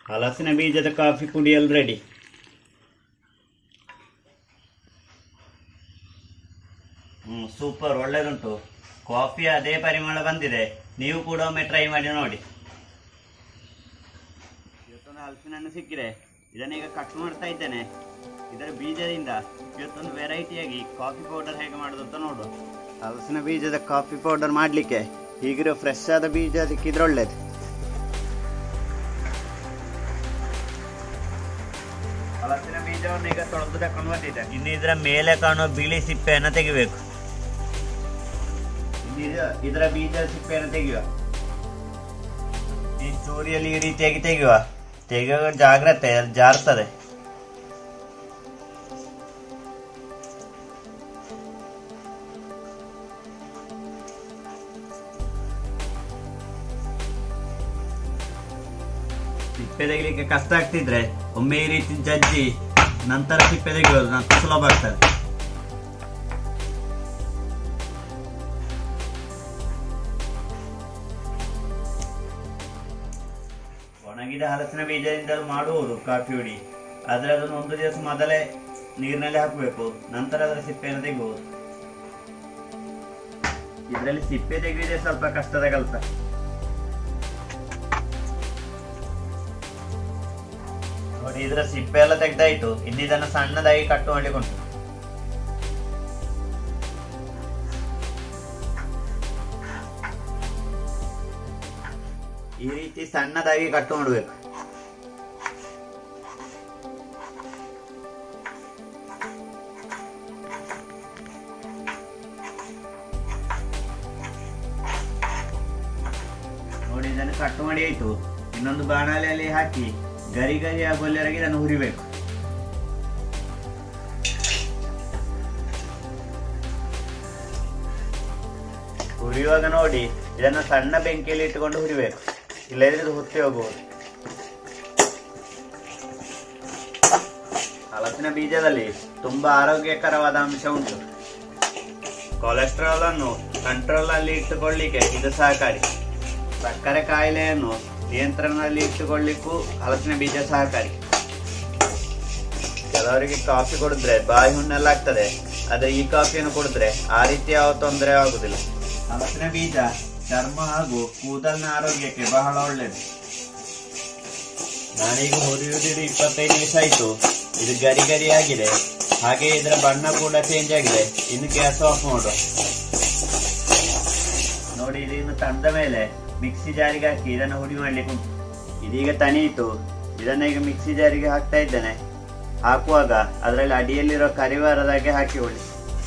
ಹಲಸಿನ ಬೀಜದ ಕಾಫಿ ಕುಡಿಯಲು ರೆಡಿ ಹ್ಮ್ ಸೂಪರ್ ಒಳ್ಳೇದುಂಟು ಕಾಫಿ ಅದೇ ಪರಿಮಳ ಬಂದಿದೆ ನೀವು ಕೂಡ ಒಮ್ಮೆ ಟ್ರೈ ಮಾಡಿ ನೋಡಿ ಇವತ್ತೊಂದು ಹಲಸಿನ ಹಣ್ಣು ಸಿಕ್ಕಿದೆ ಇದನ್ನೀಗ ಕಟ್ ಮಾಡ್ತಾ ಇದ್ದೇನೆ ಇದರ ಬೀಜದಿಂದ ಇವತ್ತೊಂದು ವೆರೈಟಿಯಾಗಿ ಕಾಫಿ ಪೌಡರ್ ಹೇಗೆ ಮಾಡೋದು ಅಂತ ನೋಡುವ ಹಲಸಿನ ಬೀಜದ ಕಾಫಿ ಪೌಡರ್ ಮಾಡಲಿಕ್ಕೆ ಹೀಗಿರೋ ಫ್ರೆಶ್ ಆದ ಬೀಜ ಸಿಕ್ಕಿದ್ರೆ ಒಳ್ಳೇದು ಹಲಸಿನ ಬೀಜವನ್ನು ಈಗ ತೊಳೆದು ತಕೊಂಡು ಬಂದಿದೆ ಇನ್ನು ಇದರ ಮೇಲೆ ಕಾಣುವ ಬಿಳಿ ಸಿಪ್ಪೆಯನ್ನು ತೆಗಿಬೇಕು ಇನ್ನು ಇದು- ಇದರ ಬೀಜ ಸಿಪ್ಪೆಯನ್ನು ತೆಗೆಯುವ ಈ ಚೂರಿಯಲ್ಲಿ ಈ ರೀತಿಯಾಗಿ ತೆಗೆಯುವ ತೆಗೆಯುವ ಜಾಗ್ರತೆ ಅದು ಜಾರ್ತದೆ ಸಿಪ್ಪೆ ತೆಗಿಲಿಕ್ಕೆ ಕಷ್ಟ ಆಗ್ತಿದ್ರೆ ಒಮ್ಮೆ ಈ ರೀತಿ ಜಜ್ಜಿ ನಂತರ ಸಿಪ್ಪೆ ತೆಗೆಯೋದು ನಂತರ ಸುಲಭ ಆಗ್ತದೆ ಒಣಗಿದ ಹಲಸಿನ ಬೀಜದಿಂದಲೂ ಮಾಡುವುದು ಕಾಫಿ ಹುಡಿ ಆದರೆ ಅದನ್ನು ಒಂದು ದಿವಸ ಮೊದಲೇ ನೀರಿನಲ್ಲಿ ಹಾಕಬೇಕು ನಂತರ ಅದರ ಸಿಪ್ಪೆಯನ್ನು ತೆಗೆಯುವುದು ಇದರಲ್ಲಿ ಸಿಪ್ಪೆ ತೆಗೆಯುವುದೇ ಸ್ವಲ್ಪ ಕಷ್ಟದ ಕೆಲಸ ನೋಡಿ ಇದರ ಸಿಪ್ಪೆ ಎಲ್ಲ ತೆಗ್ದಾಯ್ತು ಇನ್ನು ಇದನ್ನು ಸಣ್ಣದಾಗಿ ಕಟ್ ಮಾಡ್ಲಿಕ್ಕೆ ಉಂಟು ಈ ರೀತಿ ಸಣ್ಣದಾಗಿ ಕಟ್ ಮಾಡಬೇಕು ನೋಡಿ ಇದನ್ನು ಕಟ್ ಮಾಡಿ ಆಯ್ತು ಇನ್ನೊಂದು ಬಾಣಲೆಯಲ್ಲಿ ಹಾಕಿ ಗರಿ ಗರಿ ಆಗೋಲ್ಲಿವರೆಗೆ ಇದನ್ನು ಹುರಿಬೇಕು ಹುರಿಯುವಾಗ ನೋಡಿ ಇದನ್ನು ಸಣ್ಣ ಬೆಂಕಿಯಲ್ಲಿ ಇಟ್ಟುಕೊಂಡು ಹುರಿಬೇಕು ಇಲ್ಲದಿದ್ರೆ ಇದು ಹೊತ್ತಿ ಹೋಗುವುದು ಹಲಸಿನ ಬೀಜದಲ್ಲಿ ತುಂಬಾ ಆರೋಗ್ಯಕರವಾದ ಅಂಶ ಉಂಟು ಕೊಲೆಸ್ಟ್ರಾಲ್ ಅನ್ನು ಕಂಟ್ರೋಲ್ ಅಲ್ಲಿ ಇಟ್ಟುಕೊಳ್ಳಿಕ್ಕೆ ಇದು ಸಹಕಾರಿ ಸಕ್ಕರೆ ಕಾಯಿಲೆಯನ್ನು ನಿಯಂತ್ರಣದಲ್ಲಿ ಇಟ್ಟುಕೊಳ್ಳಿಕ್ಕೂ ಹಲಸಿನ ಬೀಜ ಸಹಕಾರಿ ಕೆಲವರಿಗೆ ಕಾಫಿ ಕುಡಿದ್ರೆ ಬಾಯಿ ಹುಣ್ಣೆಲ್ಲ ಆಗ್ತದೆ ಆದ್ರೆ ಈ ಕಾಫಿಯನ್ನು ಕುಡಿದ್ರೆ ಆ ರೀತಿ ಯಾವ ತೊಂದರೆ ಆಗುದಿಲ್ಲ ಹಲಸಿನ ಬೀಜ ಚರ್ಮ ಹಾಗೂ ಕೂದಲಿನ ಆರೋಗ್ಯಕ್ಕೆ ಬಹಳ ಒಳ್ಳೆಯದು ನಾನೀಗ ಹುರಿಯುವುದಿಡು ಇಪ್ಪತ್ತೈದು ನಿಮಿಷ ಆಯ್ತು ಇದು ಗರಿ ಗರಿ ಆಗಿದೆ ಹಾಗೆ ಇದರ ಬಣ್ಣ ಕೂಡ ಚೇಂಜ್ ಆಗಿದೆ ಇನ್ನು ಗ್ಯಾಸ್ ಆಫ್ ಮಾಡುವ ನೋಡಿ ಇದು ಇನ್ನು ತಂದ ಮೇಲೆ ಮಿಕ್ಸಿ ಜಾರಿಗೆ ಹಾಕಿ ಇದನ್ನು ಹುಡಿ ಮಾಡ್ಲಿಕ್ಕೆ ಉಂಟು ಇದೀಗ ತಣಿಯಿತು ಇದನ್ನ ಈಗ ಮಿಕ್ಸಿ ಜಾರಿಗೆ ಹಾಕ್ತಾ ಇದ್ದೇನೆ ಹಾಕುವಾಗ ಅದರಲ್ಲಿ ಅಡಿಯಲ್ಲಿರೋ ಕರಿವಾರದಾಗೆ ಹಾಕಿ ಹೊಡಿ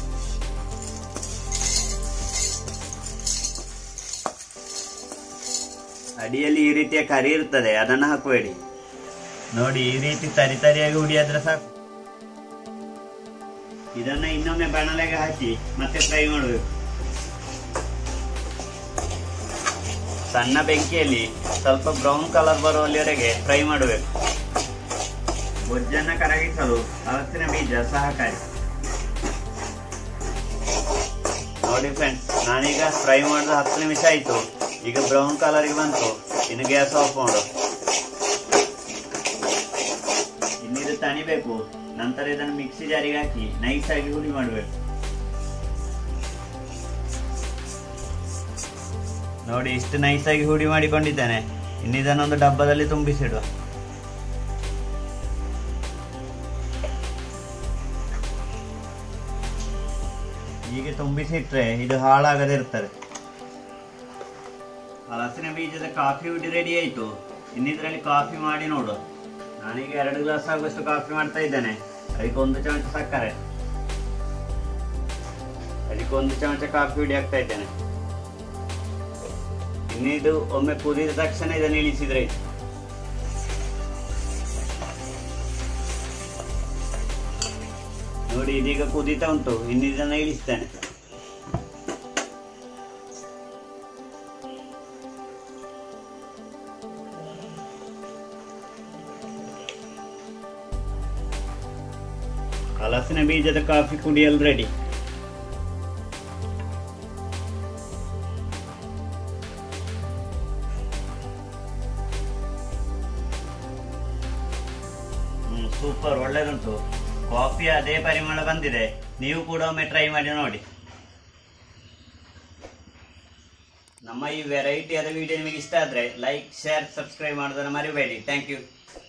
ಅಡಿಯಲ್ಲಿ ಈ ರೀತಿಯ ಕರಿ ಇರ್ತದೆ ಅದನ್ನು ಹಾಕಬೇಡಿ ನೋಡಿ ಈ ರೀತಿ ತರಿ ತರಿಯಾಗಿ ಹುಡಿಯಾದ್ರೆ ಸಾಕು ಇದನ್ನ ಇನ್ನೊಮ್ಮೆ ಬಾಣಲೆಗೆ ಹಾಕಿ ಮತ್ತೆ ಫ್ರೈ ಮಾಡಬೇಕು ಸಣ್ಣ ಬೆಂಕಿಯಲ್ಲಿ ಸ್ವಲ್ಪ ಬ್ರೌನ್ ಕಲರ್ ಬರುವಲ್ಲಿವರೆಗೆ ಫ್ರೈ ಮಾಡಬೇಕು ಬೊಜ್ಜನ್ನ ಕರಗಿಸಲು ಹಲಸಿನ ಬೀಜ ಸಹಕಾರಿ ನೋಡಿ ಫ್ರೆಂಡ್ಸ್ ನಾನೀಗ ಫ್ರೈ ಮಾಡಿದ ಹತ್ತು ನಿಮಿಷ ಆಯ್ತು ಈಗ ಬ್ರೌನ್ ಕಲರ್ಗೆ ಬಂತು ಇನ್ನು ಗ್ಯಾಸ್ ಆಫ್ ಮಾಡು ಇನ್ನಿದು ತಣಿಬೇಕು ನಂತರ ಇದನ್ನು ಮಿಕ್ಸಿ ಜಾರಿಗೆ ಹಾಕಿ ನೈಸ್ ಆಗಿ ಹುಡಿ ಮಾಡಬೇಕು ನೋಡಿ ಇಷ್ಟು ನೈಸ್ ಆಗಿ ಹುಡಿ ಮಾಡಿಕೊಂಡಿದ್ದೇನೆ ಇನ್ನು ಇದನ್ನೊಂದು ಡಬ್ಬದಲ್ಲಿ ತುಂಬಿಸಿಡುವ ಹೀಗೆ ತುಂಬಿಸಿಟ್ರೆ ಇದು ಹಾಳಾಗದೇ ಇರ್ತದೆ ಹಲಸಿನ ಬೀಜದ ಕಾಫಿ ಹುಡಿ ರೆಡಿ ಆಯ್ತು ಇನ್ನಿದ್ರಲ್ಲಿ ಕಾಫಿ ಮಾಡಿ ನೋಡು ನಾನೀಗ ಎರಡು ಗ್ಲಾಸ್ ಆಗುವಷ್ಟು ಕಾಫಿ ಮಾಡ್ತಾ ಇದ್ದೇನೆ ಅದಕ್ಕೆ ಒಂದು ಚಮಚ ಸಕ್ಕರೆ ಅದಕ್ಕೆ ಒಂದು ಚಮಚ ಕಾಫಿ ಹುಡಿ ಹಾಕ್ತಾ ಇದ್ದೇನೆ ಇನ್ನಿದು ಒಮ್ಮೆ ಕುದಿದ ತಕ್ಷಣ ಇದನ್ನು ಇಳಿಸಿದ್ರೆ ಆಯ್ತು. ನೋಡಿ ಇದೀಗ ಕುದೀತಾ ಉಂಟು ಇನ್ನು ಇದನ್ನ ಇಳಿಸ್ತೇನೆ ಹಲಸಿನ ಬೀಜದ ಕಾಫಿ ಕುಡಿಯಲು ರೆಡಿ ಸೂಪರ್ ಒಳ್ಳೆದುಂಟು ಕಾಫಿ ಅದೇ ಪರಿಮಳ ಬಂದಿದೆ ನೀವು ಕೂಡ ಒಮ್ಮೆ ಟ್ರೈ ಮಾಡಿ ನೋಡಿ ನಮ್ಮ ಈ ವೆರೈಟಿಯಾದ ವಿಡಿಯೋ ನಿಮಗೆ ಇಷ್ಟ ಆದರೆ ಲೈಕ್ ಶೇರ್ ಸಬ್ಸ್ಕ್ರೈಬ್ ಮಾಡೋದನ್ನು ಮರಿಬೇಡಿ ಥ್ಯಾಂಕ್ ಯು